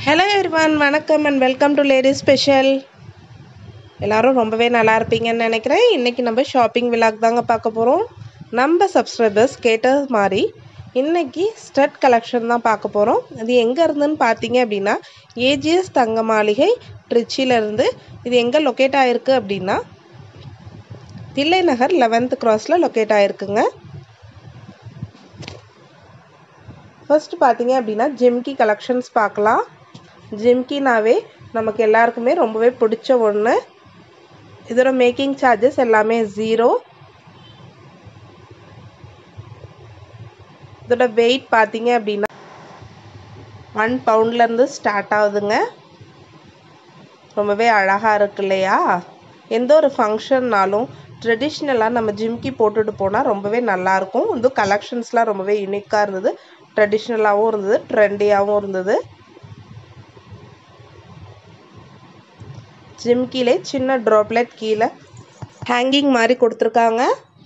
hello everyone வணக்கம் and welcome to ladies special எல்லாரும் ரொம்பவே நல்லா இருப்பீங்கன்னு நினைக்கிறேன் இன்றைக்கி நம்ம ஷாப்பிங் விலாக் தாங்க பார்க்க போகிறோம் நம்ம சப்ஸ்கிரைபர்ஸ் கேட்ட மாதிரி இன்றைக்கி ஸ்டட் கலெக்ஷன் தான் பார்க்க போகிறோம் இது எங்கே இருந்துன்னு பார்த்தீங்க அப்படின்னா ஏஜிஎஸ் தங்க மாளிகை ட்ரிச்சியிலேருந்து இது எங்கே லொக்கேட் ஆகிருக்கு அப்படின்னா தில்லை நகர் லெவன்த் கிராஸில் லொக்கேட் ஆகிருக்குங்க ஃபர்ஸ்ட் பார்த்தீங்க அப்படின்னா ஜிம்கி கலெக்ஷன்ஸ் பார்க்கலாம் ஜிம்கினாவே நமக்கு எல்லாருக்குமே ரொம்பவே பிடிச்ச ஒன்று இதோட மேக்கிங் சார்ஜஸ் எல்லாமே ஜீரோ இதோட வெயிட் பார்த்தீங்க அப்படின்னா ஒன் பவுண்ட்லேருந்து ஸ்டார்ட் ஆகுதுங்க ரொம்பவே அழகாக இருக்கு இல்லையா எந்த ஒரு ஃபங்க்ஷன்னாலும் ட்ரெடிஷ்னலாக நம்ம ஜிம்கி போட்டுட்டு போனால் ரொம்பவே நல்லாயிருக்கும் இந்த கலெக்ஷன்ஸ்லாம் ரொம்பவே யூனிக்காக இருந்தது ட்ரெடிஷ்னலாகவும் இருந்தது ட்ரெண்டியாகவும் இருந்தது ஜிம்கிலே சின்ன ட்ராப்லெட் கீழே ஹேங்கிங் மாதிரி கொடுத்துருக்காங்க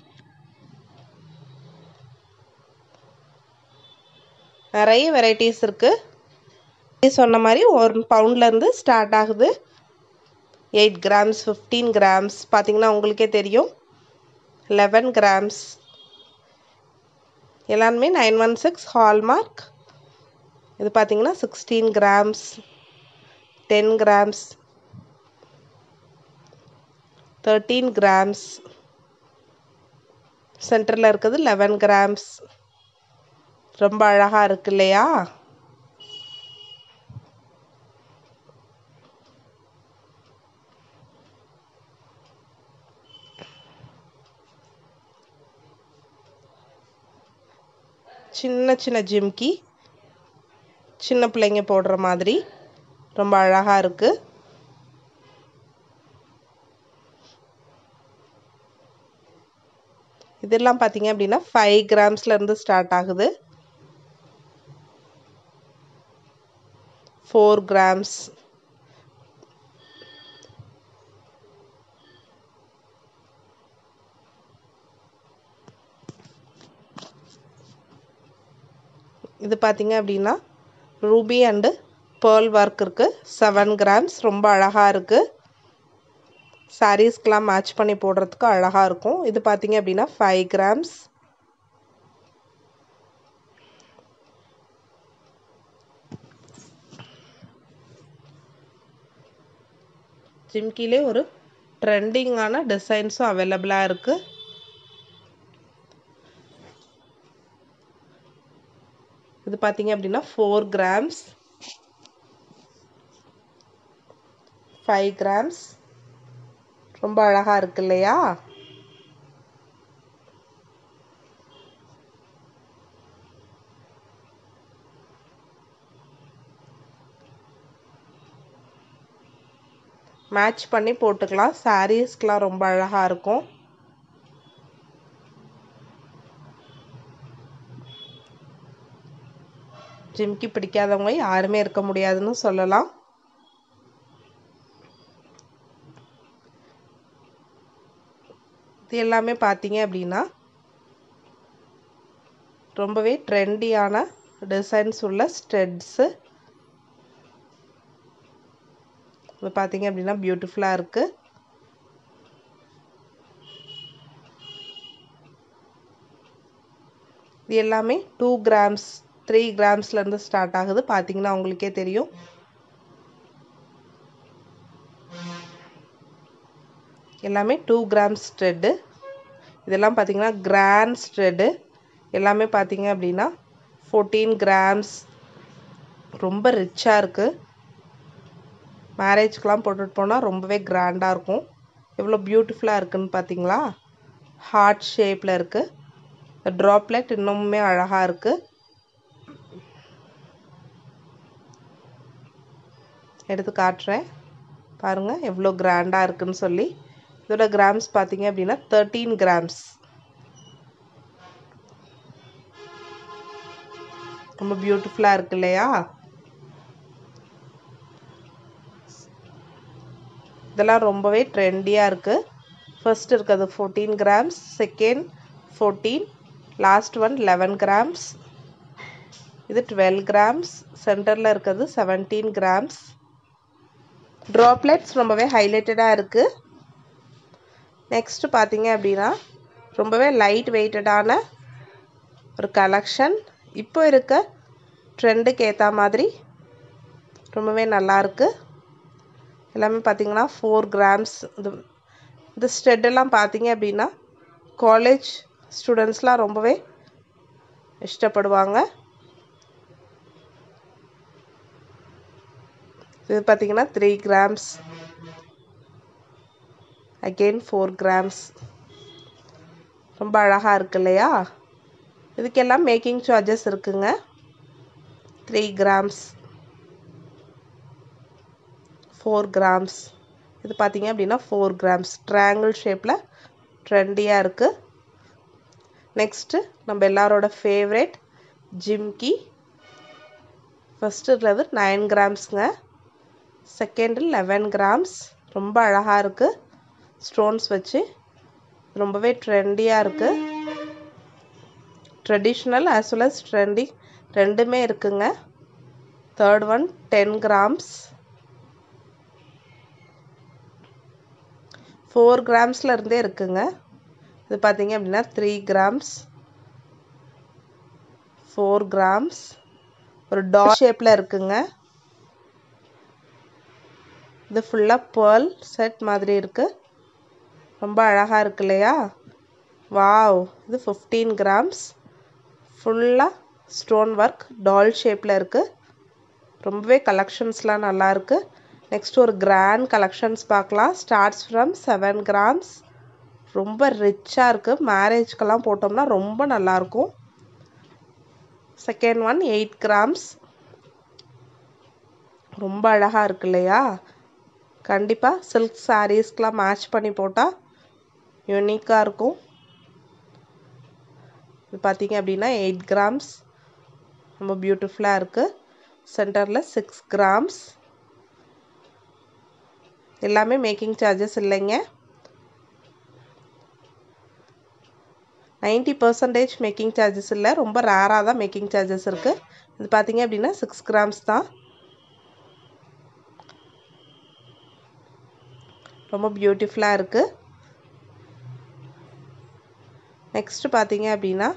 நிறைய வெரைட்டிஸ் இருக்குது சொன்ன மாதிரி ஒரு பவுண்ட்லேருந்து ஸ்டார்ட் ஆகுது எயிட் கிராம்ஸ் ஃபிஃப்டீன் கிராம்ஸ் பார்த்தீங்கன்னா உங்களுக்கே தெரியும் லெவன் கிராம்ஸ் எல்லாருமே நைன் ஒன் சிக்ஸ் ஹால்மார்க் இது பார்த்தீங்கன்னா sixteen grams ten grams thirteen grams சென்டரில் இருக்கிறது லெவன் கிராம்ஸ் ரொம்ப அழகாக இருக்கு இல்லையா சின்ன சின்ன ஜிம்கி சின்ன பிள்ளைங்க போடுற மாதிரி ரொம்ப அழகாக இருக்குது இதெல்லாம் பார்த்தீங்க அப்படின்னா ஃபைவ் கிராம்ஸ்லேருந்து ஸ்டார்ட் ஆகுது ஃபோர் கிராம்ஸ் இது பார்த்தீங்க அப்படின்னா ரூபி அண்டு பேர்ல் ஒர்க் இருக்குது செவன் கிராம்ஸ் ரொம்ப அழகாக இருக்குது சாரீஸ்க்கெலாம் மேட்ச் பண்ணி போடுறதுக்கு அழகாக இருக்கும் இது பார்த்தீங்க அப்படின்னா ஃபைவ் கிராம்ஸ் ஜிம்கிலே ஒரு ட்ரெண்டிங்கான டிசைன்ஸும் அவைலபிளாக இருக்குது இது பார்த்தீங்க அப்படின்னா ஃபோர் கிராம்ஸ் ஃபைவ் கிராம்ஸ் ரொம்ப அழகாக இருக்கு இல்லையா மேட்ச் பண்ணி போட்டுக்கலாம் சாரீஸ்க்கெலாம் ரொம்ப அழகாக இருக்கும் ஜிம்கி பிடிக்காதவங்க யாருமே இருக்க முடியாதுன்னு சொல்லலாம் இது எல்லாமே பார்த்தீங்க அப்படின்னா ரொம்பவே ட்ரெண்டியான டிசைன்ஸ் உள்ள ஸ்டெட்ஸு இது பார்த்தீங்க அப்படின்னா பியூட்டிஃபுல்லாக இருக்குது இது எல்லாமே டூ கிராம்ஸ் த்ரீ கிராம்ஸ்லேருந்து ஸ்டார்ட் ஆகுது பார்த்தீங்கன்னா உங்களுக்கே தெரியும் எல்லாமே டூ கிராம்ஸ் ஸ்ட்ரெட்டு இதெல்லாம் பார்த்தீங்கன்னா கிராண்ட் ஸ்ட்ரெட்டு எல்லாமே பார்த்தீங்க அப்படின்னா ஃபோர்டீன் கிராம்ஸ் ரொம்ப ரிச்சாக இருக்குது மேரேஜ்க்கெலாம் போட்டுட்டு போனால் ரொம்பவே கிராண்டாக இருக்கும் எவ்வளோ பியூட்டிஃபுல்லாக இருக்குதுன்னு பார்த்தீங்களா ஹார்ட் ஷேப்பில் இருக்குது ட்ராப்லெட் இன்னுமே அழகாக இருக்குது எடுத்து காட்டுறேன் பாருங்கள் எவ்வளோ கிராண்டாக இருக்குன்னு சொல்லி இதோட கிராம்ஸ் பார்த்தீங்க அப்படின்னா தேர்ட்டீன் கிராம்ஸ் ரொம்ப பியூட்டிஃபுல்லாக இருக்கு இல்லையா இதெல்லாம் ரொம்பவே ட்ரெண்டியாக இருக்குது ஃபர்ஸ்ட் இருக்கிறது fourteen grams second fourteen last one eleven grams இது டுவெல் கிராம்ஸ் சென்டரில் இருக்கிறது செவன்டீன் கிராம்ஸ் ட்ராப்லெட்ஸ் ரொம்பவே ஹைலைட்டடாக இருக்குது நெக்ஸ்ட்டு பார்த்தீங்க அப்படின்னா ரொம்பவே லைட் வெயிட்டடான ஒரு கலெக்ஷன் இப்போ இருக்க ட்ரெண்டுக்கு ஏற்ற மாதிரி ரொம்பவே நல்லாயிருக்கு எல்லாமே பார்த்தீங்கன்னா ஃபோர் கிராம்ஸ் இது இந்த ஸ்டெட்டெல்லாம் பார்த்தீங்க அப்படின்னா காலேஜ் ஸ்டூடெண்ட்ஸ்லாம் ரொம்பவே இஷ்டப்படுவாங்க இது பார்த்தீங்கன்னா three grams again four grams ரொம்ப அழகாக இருக்கு இல்லையா இதுக்கெல்லாம் மேக்கிங் சார்ஜஸ் இருக்குங்க த்ரீ கிராம்ஸ் ஃபோர் கிராம்ஸ் இது பார்த்தீங்க அப்படின்னா ஃபோர் கிராம்ஸ் ட்ரையாங்கிள் ஷேப்பில் ட்ரெண்டியாக இருக்குது நெக்ஸ்ட்டு நம்ம எல்லாரோட ஃபேவரேட் ஜிம்கி ஃபஸ்ட்டு இருக்கிறது நைன் கிராம்ஸுங்க செகண்டு லெவன் கிராம்ஸ் ரொம்ப அழகாக இருக்குது ஸ்டோன்ஸ் வச்சு ரொம்பவே ட்ரெண்டியாக இருக்குது traditional as well as trendy ரெண்டுமே இருக்குங்க third one ten grams four கிராம்ஸில் இருந்தே இருக்குங்க இது பார்த்தீங்க அப்படின்னா த்ரீ கிராம்ஸ் ஃபோர் கிராம்ஸ் ஒரு டாட் ஷேப்பில் இருக்குங்க இது ஃபுல்லாக பேர்ல் செட் மாதிரி இருக்குது ரொம்ப அழகாக இருக்கு இல்லையா வாவ் இது ஃபிஃப்டீன் கிராம்ஸ் ஃபுல்லாக ஸ்டோன் ஒர்க் டால் ஷேப்பில் இருக்குது ரொம்பவே கலெக்ஷன்ஸ்லாம் நல்லாயிருக்கு நெக்ஸ்ட் ஒரு கிராண்ட் கலெக்ஷன்ஸ் பார்க்கலாம் ஸ்டார்ட்ஸ் ஃப்ரம் செவன் கிராம்ஸ் ரொம்ப ரிச்சாக இருக்குது மேரேஜ்க்கெல்லாம் போட்டோம்னா ரொம்ப நல்லாயிருக்கும் செகண்ட் ஒன் எயிட் கிராம்ஸ் ரொம்ப அழகாக இருக்கு இல்லையா கண்டிப்பாக சில்க் சாரீஸ்க்கெலாம் மேட்ச் பண்ணி போட்டால் யூனிக்காக இருக்கும் இது பார்த்தீங்க அப்படின்னா எயிட் கிராம்ஸ் ரொம்ப பியூட்டிஃபுல்லாக இருக்குது சென்டரில் சிக்ஸ் கிராம்ஸ் எல்லாமே மேக்கிங் சார்ஜஸ் இல்லைங்க நைன்ட்டி பர்சன்டேஜ் மேக்கிங் சார்ஜஸ் இல்லை ரொம்ப ரேராக தான் மேக்கிங் சார்ஜஸ் இருக்குது இது பார்த்தீங்க அப்படின்னா சிக்ஸ் கிராம்ஸ் தான் ரொம்ப பியூட்டிஃபுல்லாக இருக்குது நெக்ஸ்ட்டு பார்த்தீங்க அப்படின்னா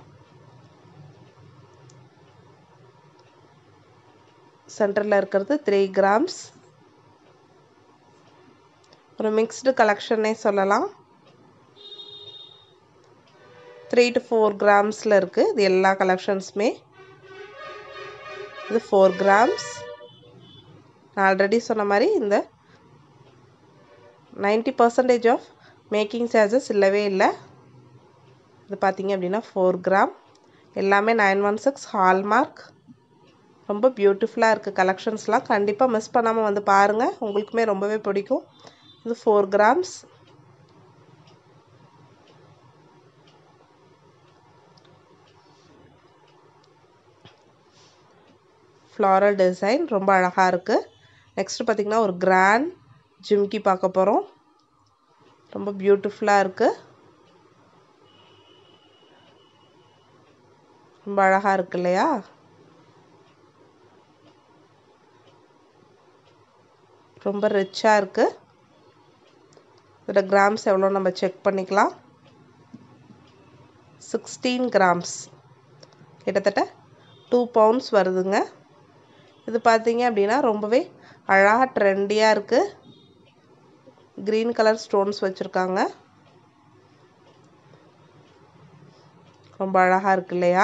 சென்டரில் இருக்கிறது த்ரீ கிராம்ஸ் ஒரு மிக்ஸ்டு கலெக்ஷனே சொல்லலாம் த்ரீ டு ஃபோர் கிராம்ஸில் இருக்குது இது எல்லா கலெக்ஷன்ஸுமே இது ஃபோர் கிராம்ஸ் நான் ஆல்ரெடி சொன்ன மாதிரி இந்த ninety percentage of making charges இல்லவே இல்லை இது பார்த்தீங்க அப்படின்னா ஃபோர் கிராம் எல்லாமே நைன் ஒன் சிக்ஸ் ஹால்மார்க் ரொம்ப பியூட்டிஃபுல்லாக இருக்குது கலெக்ஷன்ஸ்லாம் கண்டிப்பாக மிஸ் பண்ணாமல் வந்து பாருங்கள் உங்களுக்குமே ரொம்பவே பிடிக்கும் இது ஃபோர் கிராம்ஸ் ஃப்ளாரல் டிசைன் ரொம்ப அழகாக இருக்குது நெக்ஸ்ட்டு பார்த்திங்கன்னா ஒரு கிராண்ட் ஜிம்கி பார்க்க போகிறோம் ரொம்ப பியூட்டிஃபுல்லாக இருக்குது ரொம்ப அழகாக இருக்கு இல்லையா ரொம்ப ரிச்சாக இருக்குது இதோட கிராம்ஸ் எவ்வளோ நம்ம செக் பண்ணிக்கலாம் சிக்ஸ்டீன் கிராம்ஸ் கிட்டத்தட்ட டூ பவுண்ட்ஸ் வருதுங்க இது பார்த்தீங்க அப்படின்னா ரொம்பவே அழகாக ட்ரெண்டியாக இருக்குது க்ரீன் கலர் ஸ்டோன்ஸ் வச்சுருக்காங்க ரொம்ப அழகாக இருக்கு இல்லையா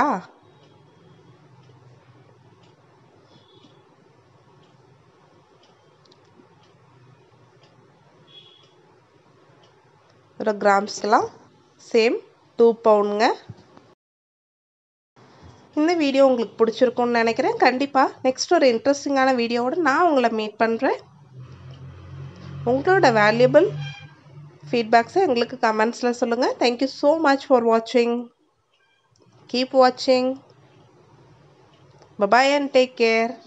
இதோட கிராம்ஸ்லாம் சேம் டூ பவுண்டுங்க இந்த வீடியோ உங்களுக்கு பிடிச்சிருக்கும்னு நினைக்கிறேன் கண்டிப்பாக நெக்ஸ்ட் ஒரு இன்ட்ரெஸ்டிங்கான வீடியோவோட நான் உங்களை மீட் பண்ணுறேன் உங்களோட வேல்யூபிள் ஃபீட்பேக்ஸை எங்களுக்கு கமெண்ட்ஸில் சொல்லுங்கள் தேங்க்யூ ஸோ மச் ஃபார் வாட்சிங் கீப் வாட்சிங் பபாய் அண்ட் டேக் கேர்